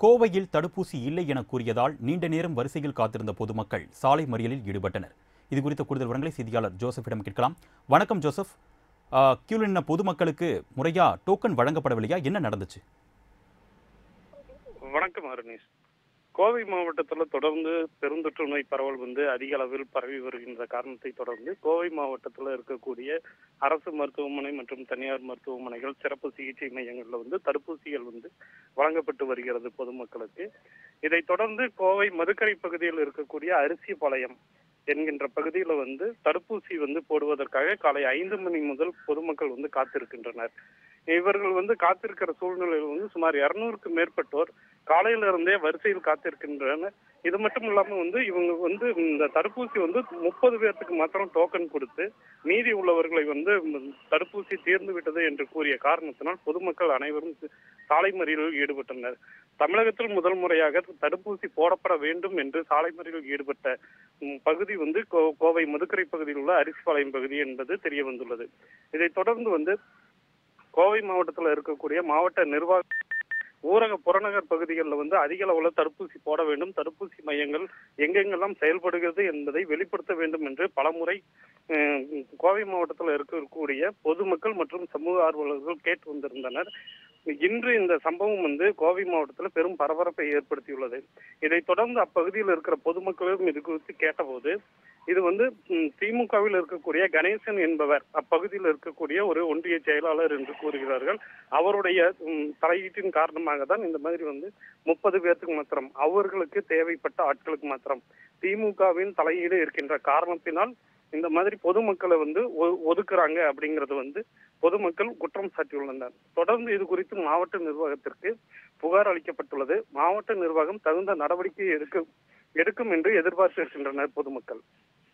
கோவையில் தடுப்பூசி இல்லை என கூறியதால் நீண்ட நேரம் வரிசையில் காத்திருந்த பொதுமக்கள் சாலை மறியலில் ஈடுபட்டனர் இது குறித்த கூடுதல் விவரங்களை செய்தியாளர் ஜோசப்பிடம் கேட்கலாம் வணக்கம் ஜோசப் கியூவில் நின்ன பொதுமக்களுக்கு முறையா டோக்கன் வழங்கப்படவில்லையா என்ன நடந்துச்சு வணக்கம் அருணேஷ் கோவை மாவட்டத்தில் தொடர்ந்து பெருந்தொற்று நோய் பரவல் வந்து அதிக அளவில் பரவி வருகின்ற காரணத்தை தொடர்ந்து கோவை மாவட்டத்தில் இருக்கக்கூடிய அரசு மருத்துவமனை மற்றும் தனியார் மருத்துவமனைகள் சிறப்பு சிகிச்சை மையங்களில் வந்து தடுப்பூசிகள் வந்து வழங்கப்பட்டு வருகிறது பொதுமக்களுக்கு இதைத் தொடர்ந்து கோவை மதுக்கரை பகுதியில் இருக்கக்கூடிய அரிசிபாளையம் என்கின்ற பகுதியில் வந்து தடுப்பூசி வந்து போடுவதற்காக காலை ஐந்து மணி முதல் பொதுமக்கள் வந்து காத்திருக்கின்றனர் இவர்கள் வந்து காத்திருக்கிற சூழ்நிலையில் வந்து சுமார் இருநூறுக்கு மேற்பட்டோர் காலையில இருந்தே வரிசையில் காத்திருக்கின்றனர் இது மட்டும் இல்லாம வந்து இவங்க வந்து இந்த தடுப்பூசி வந்து முப்பது பேர்த்துக்கு மாத்திரம் டோக்கன் கொடுத்து மீதி உள்ளவர்களை வந்து தடுப்பூசி தீர்ந்து விட்டது என்று கூறிய காரணத்தினால் பொதுமக்கள் அனைவரும் சாலை மறியலில் ஈடுபட்டனர் தமிழகத்தில் முதல் முறையாக தடுப்பூசி போடப்பட வேண்டும் என்று சாலை மறியலில் ஈடுபட்ட ம், பகுதி வந்து கோ- கோவை மதுக்கரை பகுதியில் உள்ள அரிசிபாளையம் பகுதி என்பது தெரிய வந்துள்ளது இதைத் தொடர்ந்து வந்து கோவை மாவட்டத்தில் இருக்கக்கூடிய மாவட்ட நிர்வாக ஊரக புறநகர் பகுதிகளில் வந்து அதிக அளவில் தடுப்பூசி போட வேண்டும் தடுப்பூசி மையங்கள் எங்கெங்கெல்லாம் செயல்படுகிறது என்பதை வெளிப்படுத்த வேண்டும் என்று பலமுறை அஹ், கோவை மாவட்டத்தில் இருக்கக்கூடிய பொதுமக்கள் மற்றும் சமூக ஆர்வலர்கள் கேட்டு வந்திருந்தனர் இன்று இந்த சம்பவம் வந்து கோவை மாவட்டத்தில் பெரும் பரபரப்பை ஏற்படுத்தியுள்ளது இதைத் தொடர்ந்து அப்பகுதியில் இருக்கிற பொதுமக்களும் இது குறித்து கேட்டபோது இது வந்து ம், திமுகவில் இருக்கக்கூடிய கணேசன் என்பவர் அப்பகுதியில் இருக்கக்கூடிய ஒரு ஒன்றிய செயலாளர் என்று கூறுகிறார்கள் அவருடைய ம், தலையீட்டின் காரணமாக தான் இந்த மாதிரி வந்து முப்பது பேர்த்துக்கு மாத்திரம் அவர்களுக்கு தேவைப்பட்ட ஆட்களுக்கு மாத்திரம் திமுகவின் தலையீடு இருக்கின்ற காரணத்தினால் இந்த மாதிரி பொதுமக்களை வந்து ஒ- ஒதுக்குறாங்க அப்படிங்கறது வந்து பொதுமக்கள் குற்றம் சாட்டியுள்ளனர் தொடர்ந்து இது குறித்து மாவட்ட நிர்வாகத்திற்கு புகார் அளிக்கப்பட்டுள்ளது மாவட்ட நிர்வாகம் தகுந்த நடவடிக்கை எடுக்க எடுக்கும் என்று எதிர்பார்த்திருக்கின்றனர் பொதுமக்கள்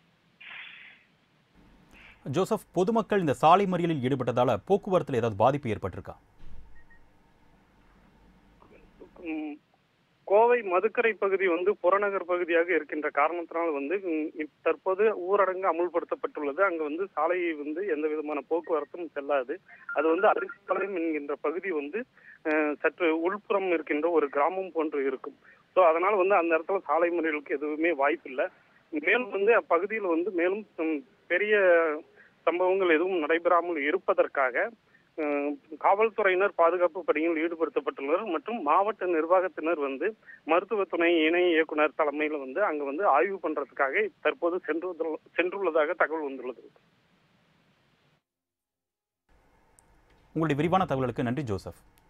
ஜோசப் பொதுமக்கள் இந்த சாலை மறியலில் ஈடுபட்டதால போக்குவரத்தில் ஏதாவது பாதிப்பு ஏற்பட்டிருக்கா ம், கோவை மதுக்கரை பகுதி வந்து புறநகர் பகுதியாக இருக்கின்ற காரணத்தினால் வந்து ம், இப்- தற்போது ஊரடங்கு அமுல்படுத்தப்பட்டுள்ளது அங்க வந்து சாலையை வந்து எந்த விதமான போக்குவரத்தும் செல்லாது அது வந்து அரிசிபாளையம் என்கின்ற பகுதி வந்து அஹ், சற்று உள்புறம் இருக்கின்ற ஒரு கிராமம் போன்று இருக்கும் ஸோ அதனால வந்து அந்த இடத்துல சாலை மறியலுக்கு எதுவுமே வாய்ப்பில்லை மேலும் வந்து அப்பகுதியில் வந்து மேலும் ம், பெரிய சம்பவங்கள் எதுவும் நடைபெறாமல் இருப்பதற்காக அஹ், காவல்துறையினர் பாதுகாப்பு பணியில் ஈடுபடுத்தப்பட்டுள்ளனர் மற்றும் மாவட்ட நிர்வாகத்தினர் வந்து மருத்துவ துணை இணை இயக்குனர் தலைமையில் வந்து அங்க வந்து ஆய்வு பண்றதுக்காக தற்போது சென்று சென்றுள்ளதாக தகவல் வந்துள்ளது உங்களுடைய விரிவான தகவலுக்கு நன்றி ஜோசப்